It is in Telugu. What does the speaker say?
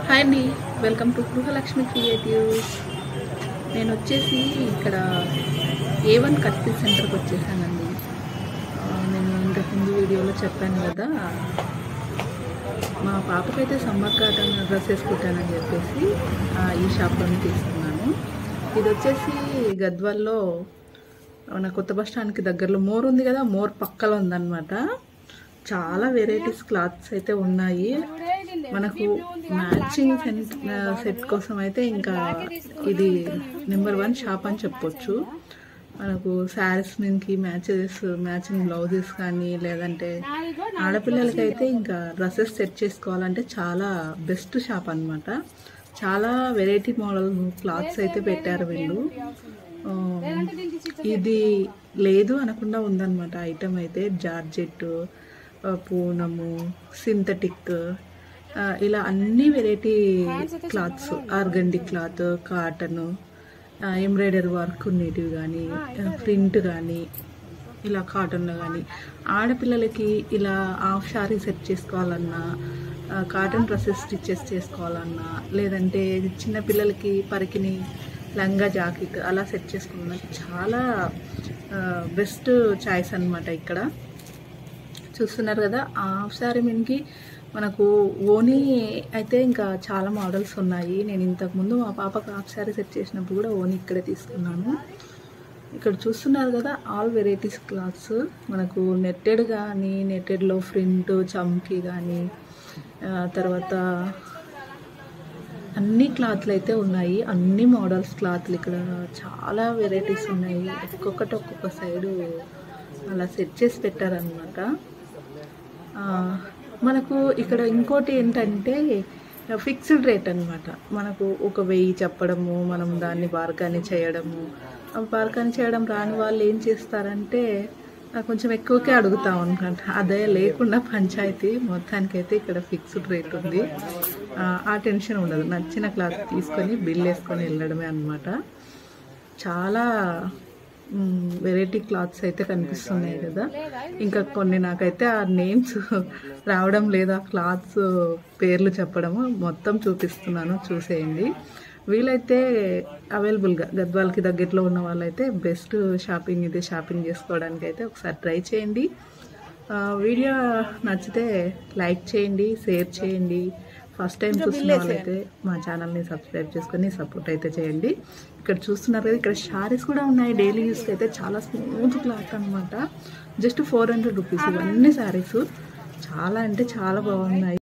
హాయ్ అండి వెల్కమ్ టు గృహలక్ష్మి క్రియేటివ్స్ నేను వచ్చేసి ఇక్కడ ఏ వన్ కత్తి సెంటర్కి వచ్చేసానండి ఆ, నేను ఇంతకుముందు వీడియోలో చెప్పాను కదా మా పాపకైతే సమ్మర్ కాటన్ డ్రెస్సెస్ కుట్టానని చెప్పేసి ఆ, ఈ షాప్లోనే తీసుకున్నాను ఇది వచ్చేసి గద్వాల్లో మన కొత్త బస్ స్టాండ్కి దగ్గరలో మోర్ ఉంది కదా మోర్ పక్కలో ఉందన్నమాట చాలా వెరైటీస్ క్లాత్స్ అయితే ఉన్నాయి మనకు మ్యాచింగ్ సెట్ సెట్ కోసం అయితే ఇంకా ఇది నెంబర్ వన్ షాప్ అని చెప్పొచ్చు మనకు శారీస్ మీదకి మ్యాచెస్ మ్యాచింగ్ బ్లౌజెస్ కానీ లేదంటే ఆడపిల్లలకి అయితే ఇంకా డ్రెస్సెస్ సెట్ చేసుకోవాలంటే చాలా బెస్ట్ షాప్ అన్నమాట చాలా వెరైటీ మోడల్ క్లాత్స్ అయితే పెట్టారు వీళ్ళు ఆ, ఇది లేదు అనకుండా ఉందన్నమాట ఐటమ్ అయితే జార్జెట్ ఆ, పూనము సింథటిక్ ఆ, ఇలా అన్ని variety cloths organdy cloth cotton embroidery work ఉండేటివి కానీ ప్రింట్ కానీ ఇలా కాటన్లో కానీ ఆడపిల్లలకి ఇలా హాఫ్ శారీ సెట్ చేసుకోవాలన్నా ఆ, కాటన్ డ్రెస్సెస్ స్టిచెస్ చేసుకోవాలన్నా లేదంటే చిన్న పిల్లలకి పరికిని లంగా జాకెట్ అలా సెట్ చేసుకున్నా చాలా బెస్ట్ చాయిస్ అన్నమాట ఇక్కడ చూస్తున్నారు కదా ఆ హాఫ్ శారీ మీదకి మనకు ఓనీ అయితే ఇంకా చాలా మోడల్స్ ఉన్నాయి నేను ఇంతకుముందు మా పాపకు హాఫ్ శారీ సెట్ చేసినప్పుడు కూడా ఓనీ ఇక్కడే తీసుకున్నాను ఇక్కడ చూస్తున్నారు కదా ఆల్ వెరైటీస్ క్లాత్స్ మనకు నెట్టెడ్ కానీ నెట్టెడ్లో ప్రింట్ చమ్కీ కానీ ఆ, తర్వాత అన్ని క్లాత్లు అయితే ఉన్నాయి అన్ని మోడల్స్ క్లాత్లు ఇక్కడ చాలా వెరైటీస్ ఉన్నాయి ఒక్కొక్కటి ఒక్కొక్క సైడు అలా సెట్ చేసి పెట్టారనమాట మనకు ఇక్కడ ఇంకోటి ఏంటంటే ఫిక్స్డ్ రేట్ అన్నమాట మనకు ఒక వెయ్యి చెప్పడము మనం దాన్ని బార్గాని చేయడము ఆ బార్గాని చేయడం రాని వాళ్ళు ఏం చేస్తారంటే ఆ, కొంచెం ఎక్కువకే అడుగుతాం అనమాట అదే లేకుండా పంచాయతీ మొత్తానికైతే ఇక్కడ ఫిక్స్డ్ రేట్ ఉంది ఆ, ఆ టెన్షన్ ఉండదు నచ్చిన క్లాత్ తీసుకొని బిల్ వేసుకొని వెళ్ళడమే అన్నమాట చాలా వెరైటీ క్లాత్స్ అయితే కనిపిస్తున్నాయి కదా ఇంకా కొన్ని నాకైతే ఆ నేమ్స్ రావడం లేదు ఆ క్లాత్స్ పేర్లు చెప్పడము మొత్తం చూపిస్తున్నాను చూసేయండి వీలైతే అవైలబుల్గా గద్వాలకి దగ్గరలో ఉన్న వాళ్ళైతే బెస్ట్ షాపింగ్ ఇది షాపింగ్ చేసుకోవడానికి అయితే ఒకసారి ట్రై చేయండి ఆ, వీడియో నచ్చితే లైక్ చేయండి షేర్ చేయండి ఫస్ట్ టైం చూస్తున్న వాళ్ళైతే మా ఛానల్ని సబ్స్క్రైబ్ చేసుకొని సపోర్ట్ అయితే చేయండి ఇక్కడ చూస్తున్నారు కదా ఇక్కడ శారీస్ కూడా ఉన్నాయి డైలీ యూస్కి అయితే చాలా స్మూత్ క్లాత్ అనమాట జస్ట్ ఫోర్ హండ్రెడ్ రూపీస్ ఇవన్నీ శారీస్ చాలా అంటే చాలా బాగున్నాయి